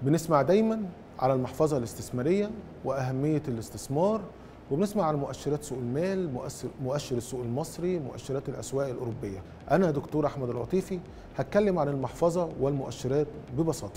بنسمع دايما على المحفظة الاستثمارية وأهمية الاستثمار وبنسمع عن مؤشرات سوق المال مؤشر, مؤشر السوق المصري مؤشرات الأسواق الأوروبية أنا دكتور أحمد العطيفي هتكلم عن المحفظة والمؤشرات ببساطة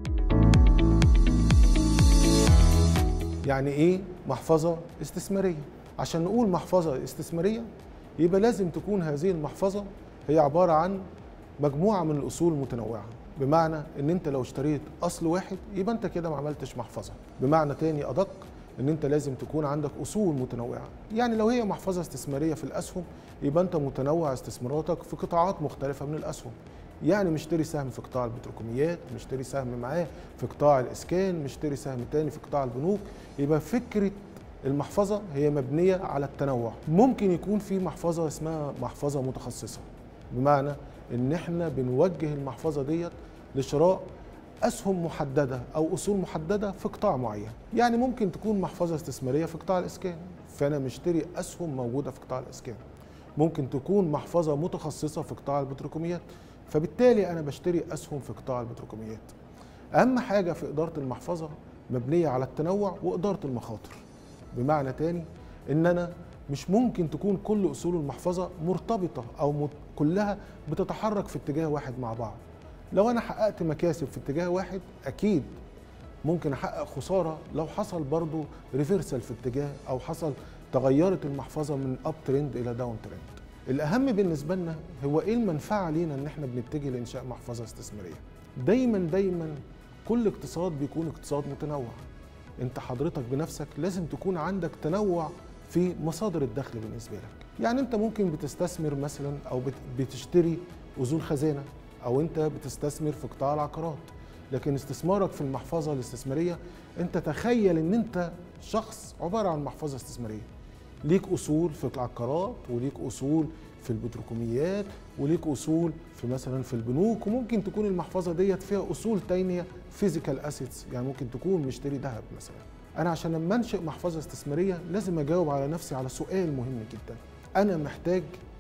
يعني إيه محفظة استثمارية؟ عشان نقول محفظة استثمارية يبقى لازم تكون هذه المحفظة هي عبارة عن مجموعة من الأصول المتنوعة بمعنى ان انت لو اشتريت اصل واحد يبقى انت كده ما عملتش محفظه بمعنى تاني ادق ان انت لازم تكون عندك اصول متنوعه يعني لو هي محفظه استثماريه في الاسهم يبقى انت متنوع استثماراتك في قطاعات مختلفه من الاسهم يعني مشتري سهم في قطاع البتروكيماويات مشتري سهم معاه في قطاع الاسكان مشتري سهم تاني في قطاع البنوك يبقى فكره المحفظة هي مبنية على التنوع ممكن يكون في محفظة اسمها محفظة متخصصة بمعنى ان احنا بنوجه المحفظه ديت لشراء اسهم محدده او اصول محدده في قطاع معين يعني ممكن تكون محفظه استثماريه في قطاع الاسكان فانا مشتري اسهم موجوده في قطاع الاسكان ممكن تكون محفظه متخصصه في قطاع البتروكيماويات فبالتالي انا بشتري اسهم في قطاع البتروكيماويات اهم حاجه في اداره المحفظه مبنيه على التنوع واداره المخاطر بمعنى تاني ان انا مش ممكن تكون كل اصول المحفظه مرتبطه او مت... كلها بتتحرك في اتجاه واحد مع بعض لو انا حققت مكاسب في اتجاه واحد اكيد ممكن احقق خساره لو حصل برضو ريفرسال في اتجاه او حصل تغيرت المحفظه من اب ترند الى داون ترند الاهم بالنسبه لنا هو ايه المنفعه لينا ان احنا بنتجه لانشاء محفظه استثماريه دايما دايما كل اقتصاد بيكون اقتصاد متنوع انت حضرتك بنفسك لازم تكون عندك تنوع في مصادر الدخل بالنسبه لك يعني انت ممكن بتستثمر مثلا او بتشتري اذون خزانه او انت بتستثمر في قطاع العقارات لكن استثمارك في المحفظه الاستثماريه انت تخيل ان انت شخص عباره عن محفظه استثماريه ليك اصول في العقارات وليك اصول في البتروكيماويات وليك اصول في مثلا في البنوك وممكن تكون المحفظه ديت فيها اصول تانية فيزيكال اسيتس يعني ممكن تكون مشتري ذهب مثلا انا عشان لما انشئ محفظه استثماريه لازم اجاوب على نفسي على سؤال مهم جدا انا محتاج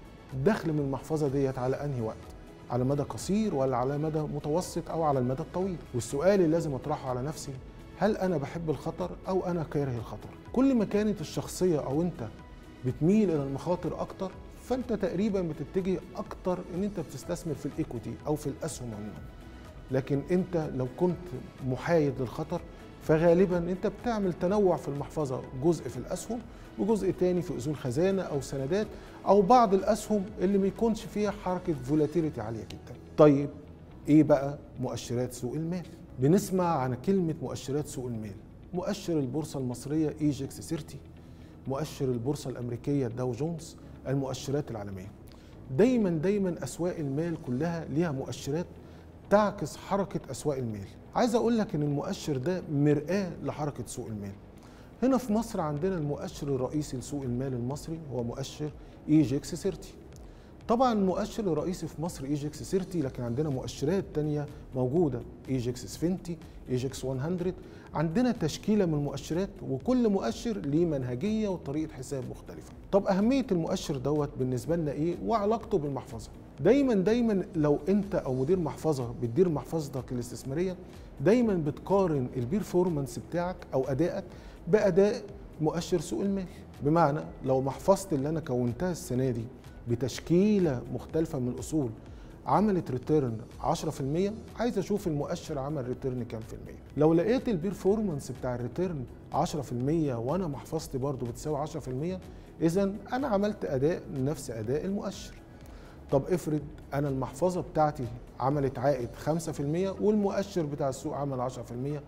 دخل من المحفظه ديت على انهي وقت على مدى قصير ولا على مدى متوسط او على المدى الطويل والسؤال اللي لازم اطرحه على نفسي هل انا بحب الخطر او انا كاره الخطر كل ما كانت الشخصيه او انت بتميل الى المخاطر اكتر فانت تقريبا بتتجه اكتر ان انت بتستثمر في الايكوتي او في الاسهم عموما لكن انت لو كنت محايد للخطر فغالبا انت بتعمل تنوع في المحفظه جزء في الاسهم وجزء تاني في اذون خزانه او سندات او بعض الاسهم اللي ما يكونش فيها حركه فولاتيليتي عاليه جدا. طيب ايه بقى مؤشرات سوق المال؟ بنسمع عن كلمه مؤشرات سوق المال. مؤشر البورصه المصريه ايجكس 30 مؤشر البورصه الامريكيه داو جونز المؤشرات العالميه. دايما دايما اسواق المال كلها ليها مؤشرات تعكس حركه اسواق المال. عايز اقول لك ان المؤشر ده مرآة لحركة سوق المال هنا في مصر عندنا المؤشر الرئيسي لسوق المال المصري هو مؤشر ايجكس 30 طبعا المؤشر الرئيسي في مصر ايجكس 30 لكن عندنا مؤشرات تانية موجودة ايجكس 20 ايجكس 100 عندنا تشكيلة من المؤشرات وكل مؤشر ليه منهجية وطريقة حساب مختلفة طب أهمية المؤشر دوت بالنسبة لنا إيه وعلاقته بالمحفظة دايما دايما لو انت او مدير محفظه بتدير محفظتك الاستثماريه دايما بتقارن البيرفورمانس بتاعك او ادائك باداء مؤشر سوق المال بمعنى لو محفظتي اللي انا كونتها السنه دي بتشكيله مختلفه من الاصول عملت ريتيرن 10% عايز اشوف المؤشر عمل ريتيرن كام في المية لو لقيت البيرفورمانس بتاع الريتيرن 10% وانا محفظتي برضو بتساوي 10% اذا انا عملت اداء نفس اداء المؤشر طب افرض انا المحفظه بتاعتي عملت عائد 5% والمؤشر بتاع السوق عمل 10%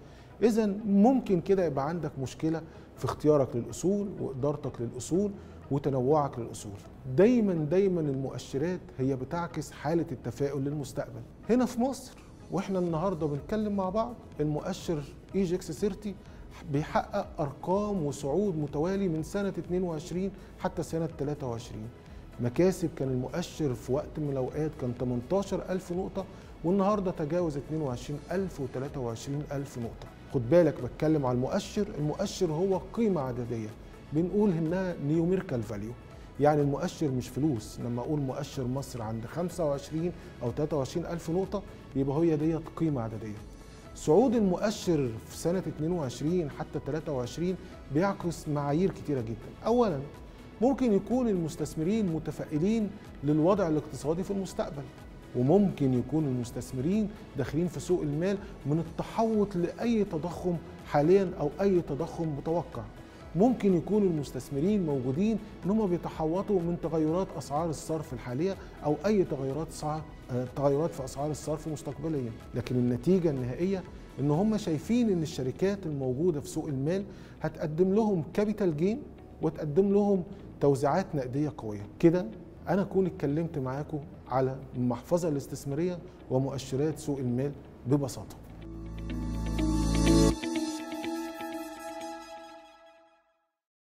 اذا ممكن كده يبقى عندك مشكله في اختيارك للاصول وادارتك للاصول وتنوعك للاصول دايما دايما المؤشرات هي بتعكس حاله التفاؤل للمستقبل هنا في مصر واحنا النهارده بنتكلم مع بعض المؤشر ايجكس 30 بيحقق ارقام وصعود متوالي من سنه 22 حتى سنه 23 مكاسب كان المؤشر في وقت من الاوقات كان 18000 نقطه والنهارده تجاوز 22000 و23000 نقطه خد بالك بتكلم على المؤشر المؤشر هو قيمه عدديه بنقول انها نيوميركال فاليو يعني المؤشر مش فلوس لما اقول مؤشر مصر عند 25 او 23 الف نقطه يبقى هي ديت قيمه عدديه صعود المؤشر في سنة 22 حتى 23 بيعكس معايير كتيرة جدا أولا ممكن يكون المستثمرين متفائلين للوضع الاقتصادي في المستقبل وممكن يكون المستثمرين داخلين في سوق المال من التحوط لأي تضخم حاليا أو أي تضخم متوقع ممكن يكون المستثمرين موجودين ان هم بيتحوطوا من تغيرات اسعار الصرف الحاليه او اي تغيرات سعر تغيرات في اسعار الصرف مستقبليا لكن النتيجه النهائيه ان هم شايفين ان الشركات الموجوده في سوق المال هتقدم لهم كابيتال جين وتقدم لهم توزيعات نقديه قويه كده انا اكون اتكلمت معاكم على المحفظه الاستثماريه ومؤشرات سوق المال ببساطه